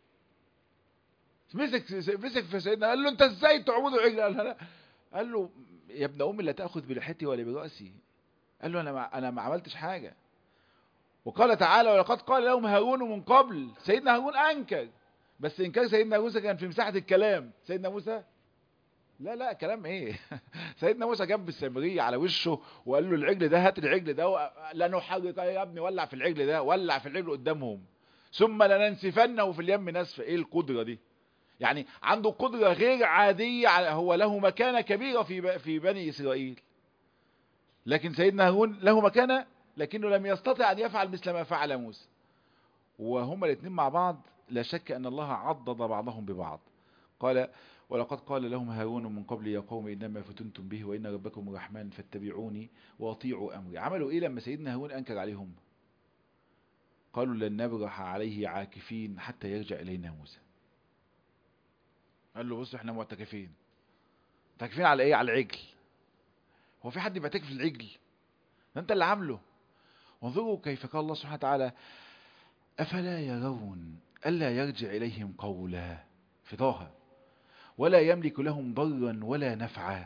مسك مسك في سيدنا قال له انت ازاي تعبد عجل قال له قال له يا ابن امي لا تاخذ بلحيتي ولا براسي قال له انا ما انا ما عملتش حاجه وقال تعالى ولقد قال لهم هارون من قبل سيدنا هارون انكر بس انكار سيدنا موسى كان في مساحه الكلام سيدنا موسى لا لا كلام ايه سيدنا موسى جاب السامري على وشه وقال له العجل ده هات العجل ده و... لا نحرق يا ابني ولع في العجل ده ولع في العجل قدامهم ثم لننسفنه في اليم نسف ايه القدره دي يعني عنده قدرة غير عادية على هو له مكانة كبيرة في في بني إسرائيل لكن سيدنا هارون له مكانة لكنه لم يستطع أن يفعل مثل ما فعل موسى وهما الاثنين مع بعض لا شك أن الله عضد بعضهم ببعض قال ولقد قال لهم هارون من قبل يا قوم إنما فتنتم به وإن ربكم الرحمن فاتبعوني وأطيعوا أمري عملوا إيه لما سيدنا هارون أنكر عليهم قالوا لن نبرح عليه عاكفين حتى يرجع إلينا موسى قال له بص احنا معتكفين معتكفين على ايه على العجل هو في حد بيعتكف العجل ده انت اللي عامله وانظروا كيف قال الله سبحانه وتعالى افلا يرون الا يرجع اليهم قولا في طه ولا يملك لهم ضرا ولا نفعا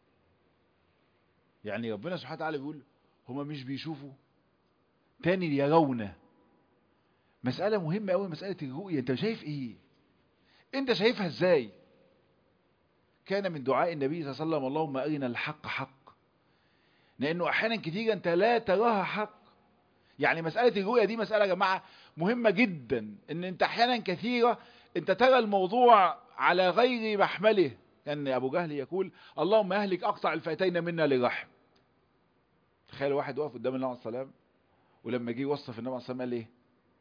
يعني ربنا سبحانه وتعالى بيقول هما مش بيشوفوا تاني يرون مسألة مهمة قوي مسألة الرؤية انت شايف ايه انت شايفها ازاي كان من دعاء النبي صلى الله عليه وسلم اللهم ارنا الحق حق لانه احيانا كتير انت لا تراها حق يعني مسألة الرؤية دي مسألة يا جماعة مهمة جدا ان انت احيانا كثيرة انت ترى الموضوع على غير محمله كان ابو جهل يقول اللهم اهلك اقطع الفئتين منا للرحم تخيل واحد واقف قدام النبي عليه الصلاه والسلام ولما جه يوصف النبي عليه الصلاه والسلام قال ايه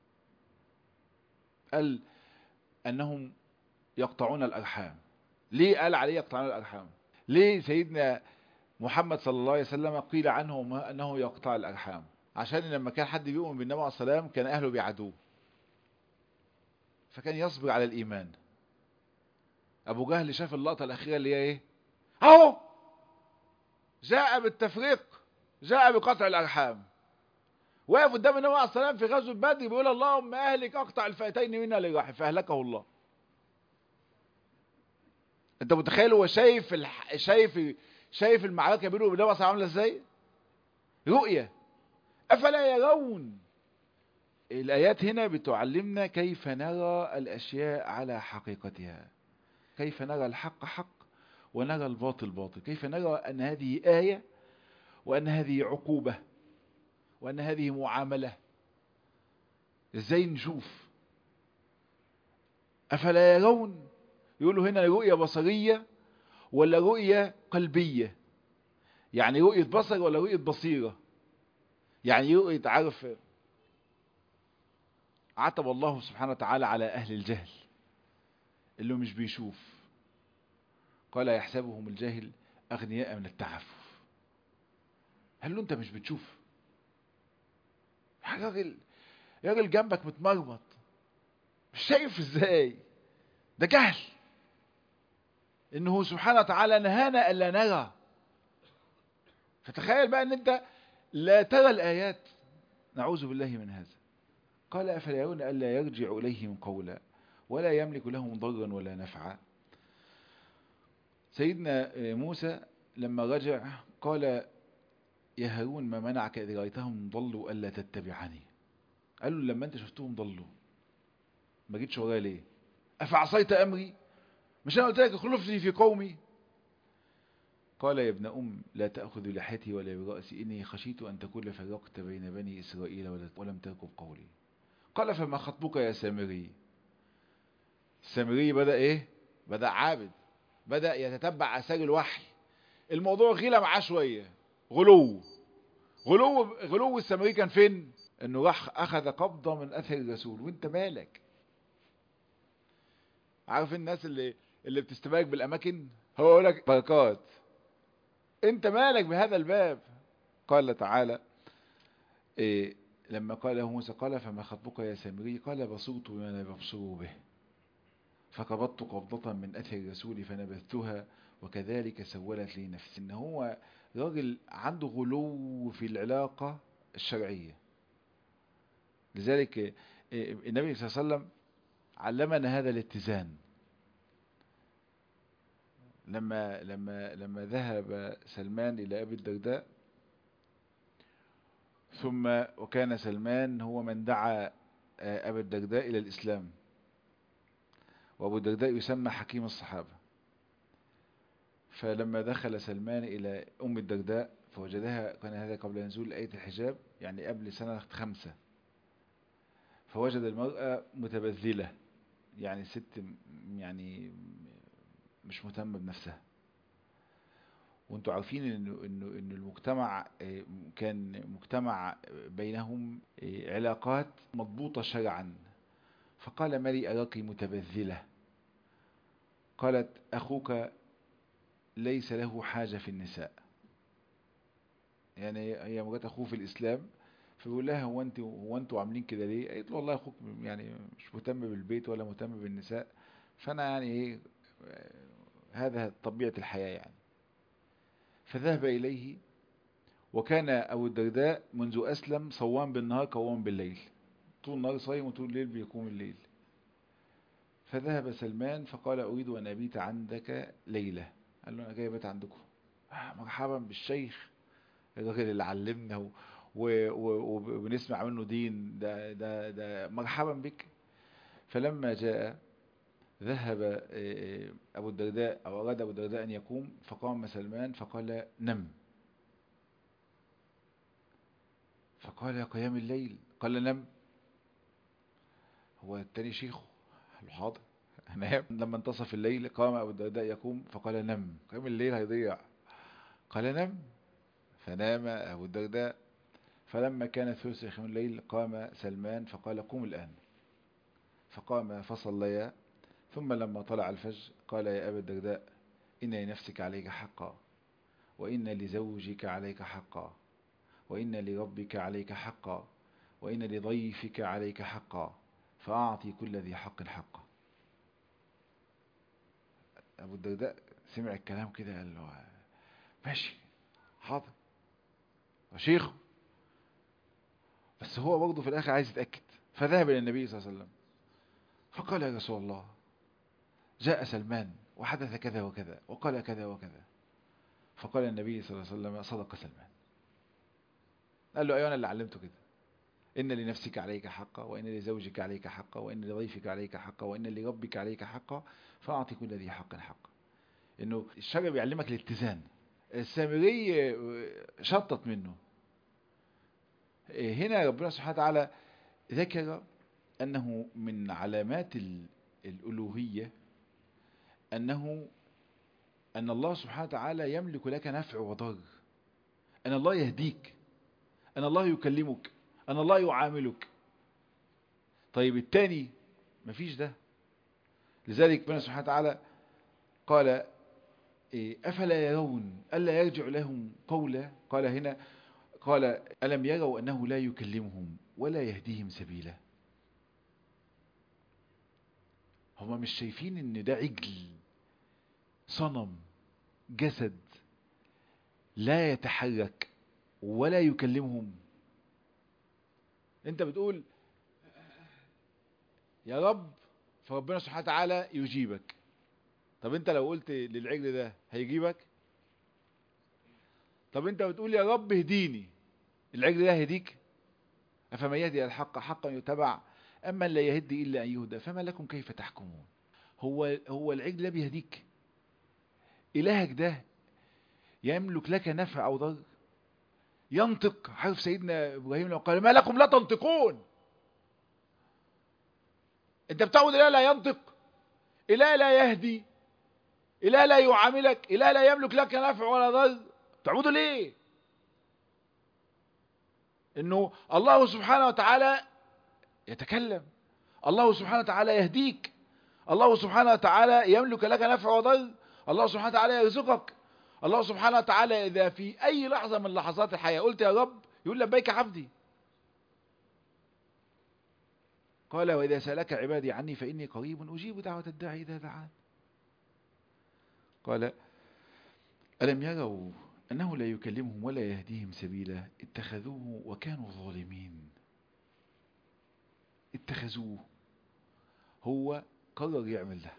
قال انهم يقطعون الارحام ليه قال عليه يقطعون الارحام ليه سيدنا محمد صلى الله عليه وسلم قيل عنه انه يقطع الارحام عشان لما كان حد بيؤمن بالنبي عليه الصلاه والسلام كان اهله بيعادوه فكان يصبر على الايمان ابو جهل شاف اللقطه الاخيره اللي هي ايه اهو جاء بالتفريق جاء بقطع الارحام واقف قدام النبي عليه الصلاه والسلام في غزوه بدر بيقول اللهم اهلك اقطع الفئتين منا للرحم فاهلكه الله انت متخيل هو شايف الح... شايف شايف المعركه بينه وبين النبي عامله ازاي رؤيه افلا يرون الايات هنا بتعلمنا كيف نرى الاشياء على حقيقتها كيف نرى الحق حق ونرى الباطل باطل كيف نرى ان هذه ايه وان هذه عقوبه وان هذه معامله ازاي نشوف افلا يرون يقولوا هنا رؤية بصرية ولا رؤية قلبية يعني رؤية بصر ولا رؤية بصيرة يعني رؤية عارف عتب الله سبحانه وتعالى على أهل الجهل اللي مش بيشوف قال يحسبهم الجاهل أغنياء من التعفف قال له أنت مش بتشوف يا راجل يا راجل جنبك متمرمط مش شايف ازاي ده جهل انه سبحانه وتعالى نهانا الا نرى فتخيل بقى ان انت لا ترى الايات نعوذ بالله من هذا قال أفلا يرون ألا يرجع إليهم قولا ولا يملك لهم ضرا ولا نفعا سيدنا موسى لما رجع قال يا هارون ما منعك إذ رأيتهم ضلوا ألا تتبعني قال له لما أنت شفتهم ضلوا ما جيتش ورايا ليه أفعصيت أمري مش أنا قلت لك اخلفني في قومي قال يا ابن أم لا تأخذ لحيتي ولا برأسي إني خشيت أن تكون فرقت بين بني إسرائيل ولم تركب قولي قال فما خطبك يا سامري السامري بدأ إيه بدأ عابد بدأ يتتبع أثار الوحي الموضوع غيلة معاه شوية غلو غلو غلو السامري كان فين انه راح اخذ قبضة من اثر الرسول وانت مالك عارف الناس اللي اللي بتستبارك بالاماكن هو يقول لك بركات انت مالك بهذا الباب قال تعالى إيه لما قال له موسى قال فما خطبك يا سامري قال بصرت بما لا يبصروا به فقبضت قبضة من أثر الرسول فنبذتها وكذلك سولت لي نفسي إن هو راجل عنده غلو في العلاقة الشرعية لذلك النبي صلى الله عليه وسلم علمنا هذا الاتزان لما لما لما ذهب سلمان إلى أبي الدرداء ثم وكان سلمان هو من دعا أبا الدرداء إلى الإسلام وأبو الدرداء يسمى حكيم الصحابة فلما دخل سلمان إلى أم الدرداء فوجدها كان هذا قبل نزول آية الحجاب يعني قبل سنة خمسة فوجد المرأة متبذلة يعني ست يعني مش مهتمة بنفسها وانتوا عارفين انه انه انه المجتمع كان مجتمع بينهم علاقات مضبوطة شرعا فقال مالي أراك متبذلة قالت أخوك ليس له حاجة في النساء يعني هي مرات أخوه في الإسلام فبيقول لها هو انت هو انتوا عاملين كده ليه قالت له والله اخوك يعني مش مهتم بالبيت ولا مهتم بالنساء فانا يعني ايه هذا طبيعة الحياة يعني فذهب إليه وكان أبو الدرداء منذ أسلم صوام بالنهار قوام بالليل طول النهار صايم وطول الليل بيقوم الليل فذهب سلمان فقال أريد أن أبيت عندك ليلة قال له أنا جاي بيت عندكم آه مرحبا بالشيخ الراجل اللي علمنا وبنسمع منه دين ده, ده, ده مرحبا بك فلما جاء ذهب أبو الدرداء أو أراد أبو الدرداء أن يقوم فقام سلمان فقال نم فقال يا قيام الليل قال نم هو التاني شيخه قال حاضر نام لما انتصف الليل قام أبو الدرداء يقوم فقال نم قيام الليل هيضيع قال نم فنام أبو الدرداء فلما كان ثلث آخر الليل قام سلمان فقال قم الآن فقام فصليا ثم لما طلع الفجر قال يا أبا الدرداء إن لنفسك عليك حقا وإن لزوجك عليك حقا وإن لربك عليك حقا وإن لضيفك عليك حقا فأعطي كل ذي حق حقا أبو الدرداء سمع الكلام كده قال له ماشي حاضر وشيخه بس هو برضه في الآخر عايز يتأكد فذهب إلى النبي صلى الله عليه وسلم فقال يا رسول الله جاء سلمان وحدث كذا وكذا وقال كذا وكذا فقال النبي صلى الله عليه وسلم صدق سلمان قال له أيوة أنا اللي علمته كده إن لنفسك عليك حقا وإن لزوجك عليك حقا وإن لضيفك عليك حقا وإن لربك عليك حقا فأعطي كل ذي حق حقا إنه الشرع بيعلمك الاتزان السامري شطت منه هنا ربنا سبحانه وتعالى ذكر أنه من علامات الألوهية أنه أن الله سبحانه وتعالى يملك لك نفع وضر أن الله يهديك أن الله يكلمك أن الله يعاملك طيب الثاني مفيش ده لذلك ربنا سبحانه وتعالى قال أفلا يرون ألا يرجع لهم قولا قال هنا قال ألم يروا أنه لا يكلمهم ولا يهديهم سبيلا هم مش شايفين ان ده عجل صنم جسد لا يتحرك ولا يكلمهم انت بتقول يا رب فربنا سبحانه وتعالى يجيبك طب انت لو قلت للعجل ده هيجيبك طب انت بتقول يا رب اهديني العجل ده هيديك افمن يهدي الحق حقا يتبع اما لا يهدي الا ان يهدى فما لكم كيف تحكمون هو هو العجل ده بيهديك الهك ده يملك لك نفع او ضر ينطق عارف سيدنا ابراهيم لو قال ما لكم لا تنطقون انت بتعبد اله لا ينطق اله لا يهدي اله لا يعاملك اله لا يملك لك نفع ولا ضر تعبده ليه انه الله سبحانه وتعالى يتكلم الله سبحانه وتعالى يهديك الله سبحانه وتعالى يملك لك نفع وضر الله سبحانه وتعالى يرزقك الله سبحانه وتعالى إذا في أي لحظة من لحظات الحياة قلت يا رب يقول لبيك عبدي قال وإذا سألك عبادي عني فإني قريب أجيب دعوة الداعي إذا دعان قال ألم يروا أنه لا يكلمهم ولا يهديهم سبيلا اتخذوه وكانوا ظالمين اتخذوه هو قرر يعمل ده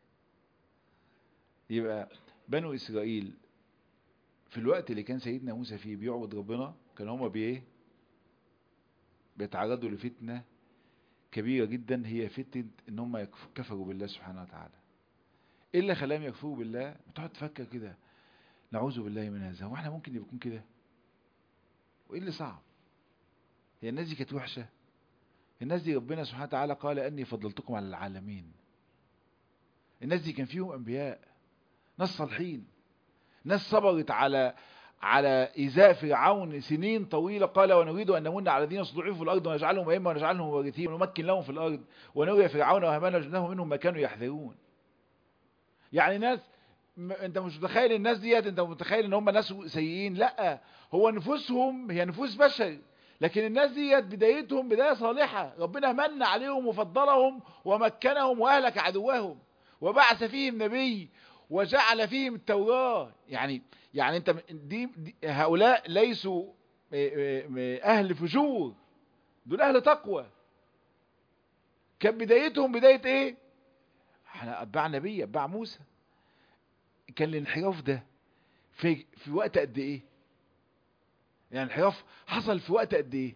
يبقى بنو إسرائيل في الوقت اللي كان سيدنا موسى فيه بيعبد ربنا كان هما بإيه بيتعرضوا لفتنة كبيرة جدا هي فتنة ان هم كفروا بالله سبحانه وتعالى ايه اللي خلاهم يكفروا بالله بتقعد تفكر كده نعوذ بالله من هذا هو احنا ممكن يكون كده وايه اللي صعب هي الناس دي كانت وحشة الناس دي ربنا سبحانه وتعالى قال اني فضلتكم على العالمين الناس دي كان فيهم انبياء ناس صالحين ناس صبرت على على إيذاء فرعون سنين طويلة قال ونريد أن نمن على الذين استضعفوا في الأرض ونجعلهم أئمة ونجعلهم وارثين ونمكن لهم في الأرض ونري فرعون وهامان وجنودهم منهم ما كانوا يحذرون يعني ناس م... انت مش متخيل الناس ديت انت متخيل ان هم ناس سيئين لا هو نفوسهم هي نفوس بشر لكن الناس ديت بدايتهم بداية صالحة ربنا من عليهم وفضلهم ومكنهم وأهلك عدوهم وبعث فيهم نبي وجعل فيهم التوراة يعني يعني انت دي, دي هؤلاء ليسوا اهل فجور دول اهل تقوى كان بدايتهم بداية ايه احنا اتباع نبي اتباع موسى كان الانحراف ده في في وقت قد ايه يعني الانحراف حصل في وقت قد ايه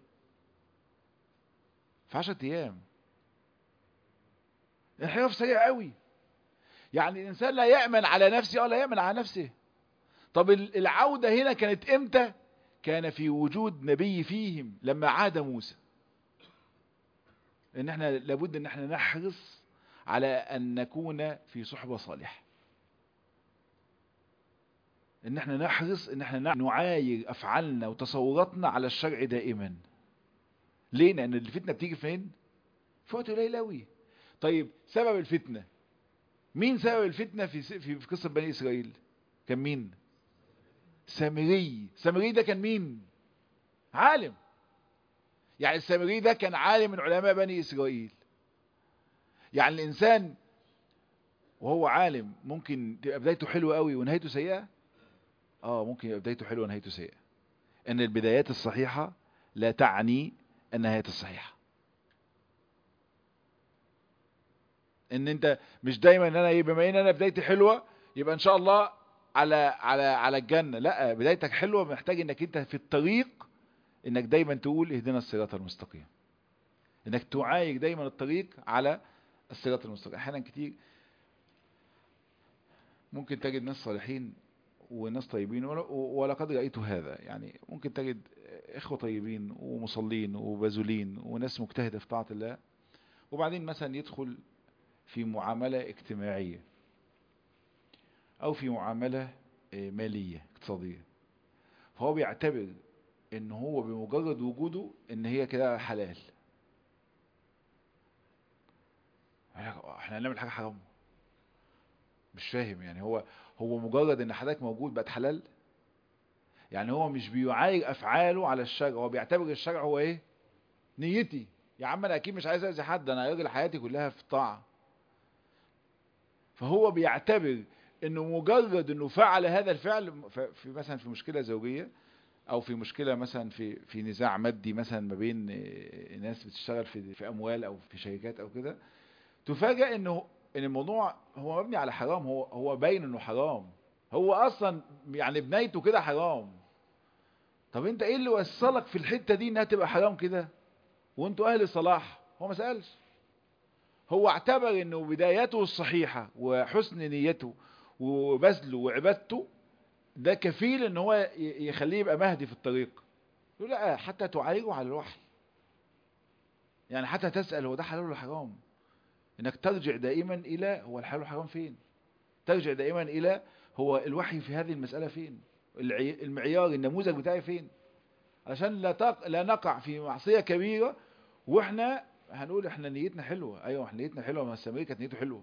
في 10 ايام الانحراف سريع قوي يعني الإنسان لا يأمن على نفسه ولا يأمن على نفسه طب العودة هنا كانت إمتى كان في وجود نبي فيهم لما عاد موسى إن احنا لابد إن احنا نحرص على أن نكون في صحبة صالحة إن احنا نحرص إن احنا نعاير أفعالنا وتصوراتنا على الشرع دائما ليه؟ لأن الفتنة بتيجي فين؟ في وقت قليل قوي طيب سبب الفتنة مين سبب الفتنة في في في قصة بني إسرائيل كان مين سامري سامري ده كان مين عالم يعني السامري ده كان عالم من علماء بني إسرائيل يعني الإنسان وهو عالم ممكن تبقى بدايته حلوة قوي ونهايته سيئة اه ممكن يبقى بدايته حلوة ونهايته سيئة ان البدايات الصحيحة لا تعني النهايات الصحيحة ان انت مش دايما ان انا بما ان انا بدايتي حلوة يبقى ان شاء الله على على على الجنة لا بدايتك حلوة محتاج انك انت في الطريق انك دايما تقول اهدنا الصراط المستقيم انك تعايق دايما الطريق على الصراط المستقيم احيانا كتير ممكن تجد ناس صالحين وناس طيبين ولقد رأيت هذا يعني ممكن تجد اخوة طيبين ومصلين وبذولين وناس مجتهدة في طاعة الله وبعدين مثلا يدخل في معاملة اجتماعية او في معاملة مالية اقتصادية فهو بيعتبر ان هو بمجرد وجوده ان هي كده حلال احنا هنعمل حاجة حرام مش فاهم يعني هو هو مجرد ان حضرتك موجود بقت حلال يعني هو مش بيعاير افعاله على الشرع هو بيعتبر الشرع هو ايه نيتي يا عم انا اكيد مش عايز اذي حد انا راجل حياتي كلها في الطاعه فهو بيعتبر انه مجرد انه فعل هذا الفعل في مثلا في مشكله زوجيه او في مشكله مثلا في في نزاع مادي مثلا ما بين آه، ناس بتشتغل في في اموال او في شركات او كده تفاجأ انه ان الموضوع هو مبني على حرام هو هو باين انه حرام هو اصلا يعني بنيته كده حرام طب انت ايه اللي وصلك في الحته دي انها تبقى حرام كده وانتوا اهل صلاح هو ما سالش هو اعتبر انه بدايته الصحيحه وحسن نيته وبذله وعبادته ده كفيل ان هو ي- يخليه يبقى مهدي في الطريق يقول لا حتى تعايره على الوحي يعني حتى تسأل هو ده حلال ولا حرام انك ترجع دائما الى هو الحلال والحرام فين ترجع دائما الى هو الوحي في هذه المسألة فين العي- المعيار النموذج بتاعي فين عشان لا تق... لا نقع في معصية كبيرة واحنا هنقول احنا نيتنا حلوة ايوه احنا نيتنا حلوة ما السامري كانت نيته حلوة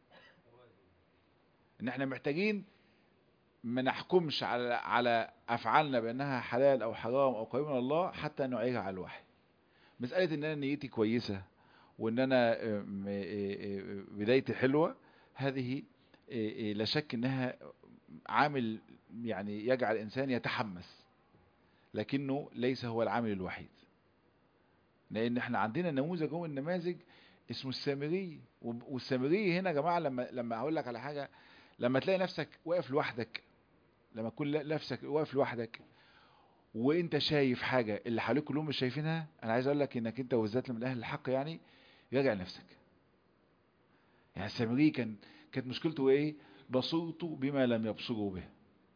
ان احنا محتاجين ما نحكمش على على افعالنا بانها حلال او حرام او قريب من الله حتى نعيرها على الوحي مسألة ان انا نيتي كويسة وان انا آه، م- آه، آه، بدايتي حلوة هذه آه، آه، لا شك انها عامل يعني يجعل الانسان يتحمس لكنه ليس هو العامل الوحيد لان احنا عندنا نموذج هو النماذج اسمه السامري وب- والسامري هنا يا جماعه لما لما هقول لك على حاجه لما تلاقي نفسك واقف لوحدك لما تكون لا- نفسك واقف لوحدك وانت شايف حاجه اللي حواليك كلهم مش شايفينها انا عايز اقول لك انك انت وبالذات من اهل الحق يعني راجع نفسك يعني السامري كان كانت مشكلته ايه بصرت بما لم يبصروا به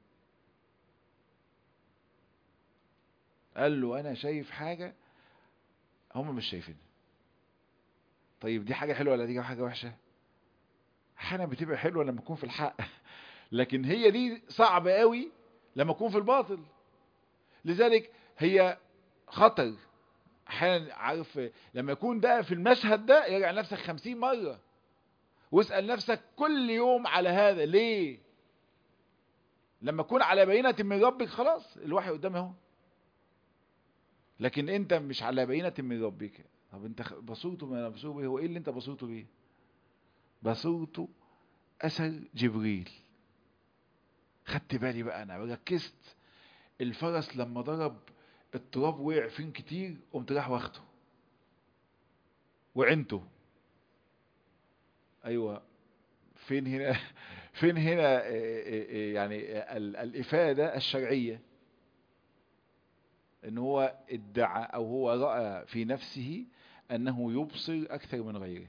قال له انا شايف حاجه هم مش شايفينها طيب دي حاجه حلوه ولا دي حاجه وحشه احيانا بتبقى حلوه لما تكون في الحق لكن هي دي صعبه قوي لما تكون في الباطل لذلك هي خطر احيانا عارف لما يكون ده في المشهد ده يرجع نفسك خمسين مرة واسأل نفسك كل يوم على هذا ليه لما تكون على بينة من ربك خلاص الوحي قدامي اهو لكن انت مش على بينة من ربك طب انت خ- بصرته ما بصرته به هو ايه اللي انت بصرته بيه بصرته اثر جبريل خدت بالي بقى انا ركزت الفرس لما ضرب التراب وقع فين كتير قمت راح واخده وعنته ايوه فين هنا فين هنا آه، آه، آه، يعني ال- الافاده الشرعيه ان هو ادعى او هو راى في نفسه انه يبصر اكثر من غيره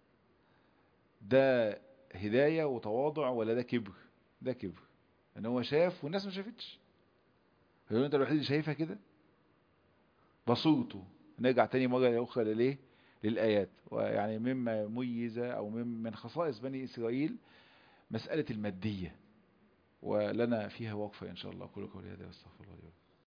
ده هدايه وتواضع ولا ده كبر ده كبر ان هو شاف والناس ما شافتش هو انت الوحيد اللي شايفها كده بصورته نرجع تاني مرة أخرى لليه للآيات ويعني مما ميز أو مم- من خصائص بني إسرائيل مسألة المادية ولنا فيها وقفة إن شاء الله كل قولي هذا واستغفر الله لي ولكم